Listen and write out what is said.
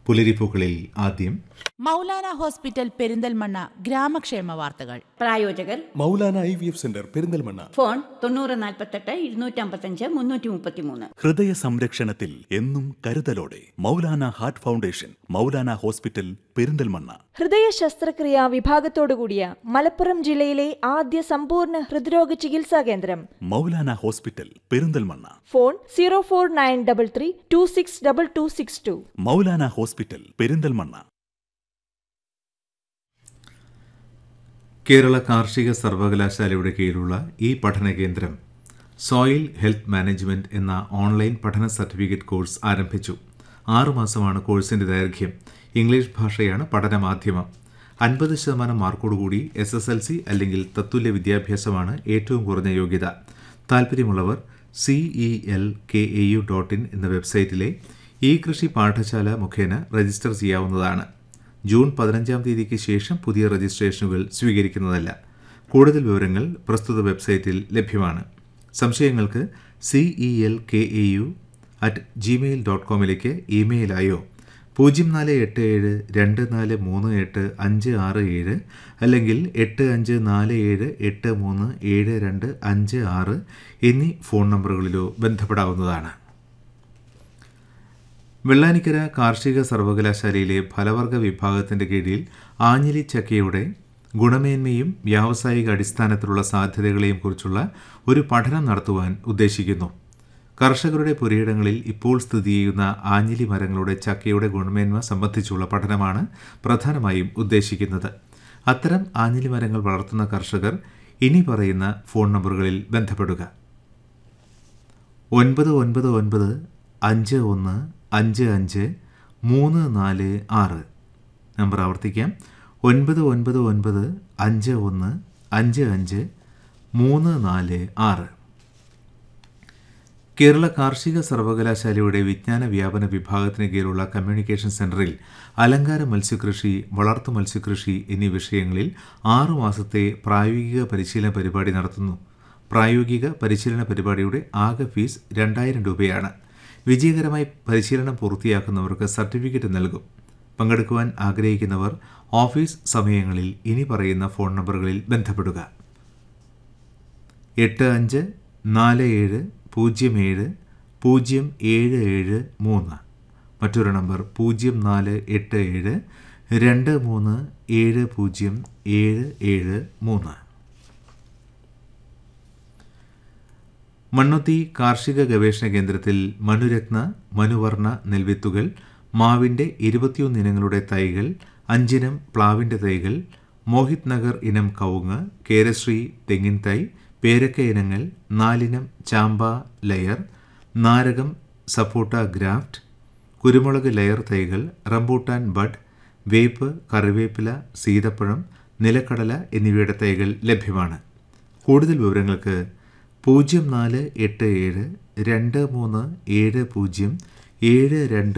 പുലരിപ്പൂക്കളിൽ ആദ്യം മൗലാന ഹോസ്പിറ്റൽ പെരിന്തൽമണ്ണ ഗ്രാമക്ഷേമ വാർത്തകൾ പ്രായോജകർ Moulana I V F centre Perinthalmanna phone തൊണ്ണൂറ് നാൽപ്പത്തെട്ട് ഇരുന്നൂറ്റമ്പത്തഞ്ച് മുന്നൂറ്റി മുപ്പത്തിമൂന്ന് ഹൃദയ സംരക്ഷണത്തിൽ എന്നും കരുതലോടെ Moulana heart foundation Moulana hospital Perinthalmanna ഹൃദയ ശസ്ത്രക്രിയ വിഭാഗത്തോടുകൂടിയ മലപ്പുറം ജില്ലയിലെ ആദ്യ സമ്പൂർണ്ണ ഹൃദ്രോഗ ചികിത്സാ കേന്ദ്രം Moulana hospital Perinthalmanna phone zero four nine double three two six double two six two Moulana hospital Perinthalmanna Kerala കാർഷിക സർവകലാശാലയുടെ കീഴിലുള്ള ഈ പഠന കേന്ദ്രം സോയിൽ ഹെൽത്ത് മാനേജ്മെന്റ് എന്ന ഓൺലൈൻ പഠന സർട്ടിഫിക്കറ്റ് കോഴ്സ് ആരംഭിച്ചു ആറുമാസമാണ് കോഴ്സിന്റെ ദൈർഘ്യം ഇംഗ്ലീഷ് ഭാഷയാണ് പഠനമാധ്യമം അൻപത് ശതമാനം മാർക്കോടുകൂടി എസ് എസ് എൽ സി അല്ലെങ്കിൽ തത്തുല്യ വിദ്യാഭ്യാസമാണ് ഏറ്റവും കുറഞ്ഞ യോഗ്യത താൽപ്പര്യമുള്ളവർ C E L K A U dot in എന്ന വെബ്സൈറ്റിലെ ഇ കൃഷി പാഠശാല മുഖേന രജിസ്റ്റർ ചെയ്യാവുന്നതാണ് ജൂൺ പതിനഞ്ചാം തീയതിക്ക് ശേഷം പുതിയ രജിസ്ട്രേഷനുകൾ സ്വീകരിക്കുന്നതല്ല കൂടുതൽ വിവരങ്ങൾ പ്രസ്തുത വെബ്സൈറ്റിൽ ലഭ്യമാണ് സംശയങ്ങൾക്ക് C E L K A U at Gmail dot കോമിലേക്ക് ഇമെയിലായോ പൂജ്യം നാല് എട്ട് ഏഴ് രണ്ട് നാല് മൂന്ന് എട്ട് അഞ്ച് ആറ് ഏഴ് അല്ലെങ്കിൽ എട്ട് അഞ്ച് നാല് ഏഴ് എട്ട് മൂന്ന് ഏഴ് രണ്ട് അഞ്ച് ആറ് എന്നീ ഫോൺ നമ്പറുകളിലോ ബന്ധപ്പെടാവുന്നതാണ് വെള്ളാനിക്കര കാർഷിക സർവകലാശാലയിലെ ഫലവർഗ വിഭാഗത്തിന്റെ കീഴിൽ ആഞ്ഞിലി ചക്കയുടെ ഗുണമേന്മയും വ്യാവസായിക അടിസ്ഥാനത്തിലുള്ള സാധ്യതകളെയും കുറിച്ചുള്ള ഒരു പഠനം നടത്തുവാൻ ഉദ്ദേശിക്കുന്നു കർഷകരുടെ പുരയിടങ്ങളിൽ ഇപ്പോൾ സ്ഥിതി ചെയ്യുന്ന ആഞ്ഞിലി മരങ്ങളുടെ ചക്കയുടെ ഗുണമേന്മ സംബന്ധിച്ചുള്ള പഠനമാണ് പ്രധാനമായും ഉദ്ദേശിക്കുന്നത് അത്തരം ആഞ്ഞിലി മരങ്ങൾ വളർത്തുന്ന കർഷകർ ഇനി പറയുന്ന ഫോൺ നമ്പറുകളിൽ ബന്ധപ്പെടുക ഒൻപത് ഒൻപത് ഒൻപത് അഞ്ച് ഒന്ന് അഞ്ച് അഞ്ച് മൂന്ന് നാല് ആറ് നമ്പർ ആവർത്തിക്കാം ഒൻപത് ഒൻപത് ഒൻപത് അഞ്ച് ഒന്ന് അഞ്ച് അഞ്ച് മൂന്ന് നാല് ആറ് കേരള കാർഷിക സർവകലാശാലയുടെ വിജ്ഞാന വ്യാപന വിഭാഗത്തിന് കീഴിലുള്ള കമ്മ്യൂണിക്കേഷൻ സെന്ററിൽ അലങ്കാര മത്സ്യകൃഷി വളർത്തു മത്സ്യകൃഷി എന്നീ വിഷയങ്ങളിൽ ആറു മാസത്തെ പ്രായോഗിക പരിശീലന പരിപാടി നടത്തുന്നു പ്രായോഗിക പരിശീലന പരിപാടിയുടെ ആകെ ഫീസ് രണ്ടായിരം രൂപയാണ് വിജയകരമായി പരിശീലനം പൂർത്തിയാക്കുന്നവർക്ക് സർട്ടിഫിക്കറ്റ് നൽകും പങ്കെടുക്കുവാൻ ആഗ്രഹിക്കുന്നവർ ഓഫീസ് സമയങ്ങളിൽ ഇനി പറയുന്ന ഫോൺ നമ്പറുകളിൽ ബന്ധപ്പെടുക എട്ട് അഞ്ച് നാല് ഏഴ് പൂജ്യം ഏഴ് പൂജ്യം ഏഴ് ഏഴ് മൂന്ന് മറ്റൊരു നമ്പർ പൂജ്യം നാല് എട്ട് ഏഴ് രണ്ട് മൂന്ന് ഏഴ് പൂജ്യം ഏഴ് ഏഴ് മൂന്ന് മണ്ണുത്തി കാർഷിക ഗവേഷണ കേന്ദ്രത്തിൽ മനുരത്ന മനുവർണ നെൽവിത്തുകൾ മാവിൻ്റെ ഇരുപത്തിയൊന്ന് ഇനങ്ങളുടെ തൈകൾ അഞ്ചിനം പ്ലാവിൻ്റെ തൈകൾ മോഹിത് നഗർ ഇനം കവുങ്ങ് കേരശ്രീ തെങ്ങിൻ തൈ പേരക്ക ഇനങ്ങൾ നാലിനം ചാമ്പ ലെയർ നാരകം സപ്പോട്ട ഗ്രാഫ്റ്റ് കുരുമുളക് ലെയർ തൈകൾ റംബൂട്ടാൻ ബഡ് വേപ്പ് കറിവേപ്പില സീതപ്പഴം നിലക്കടല എന്നിവയുടെ തൈകൾ ലഭ്യമാണ് കൂടുതൽ വിവരങ്ങൾക്ക് പൂജ്യം നാല് എട്ട് ഏഴ് രണ്ട് മൂന്ന് ഏഴ് പൂജ്യം ഏഴ് രണ്ട്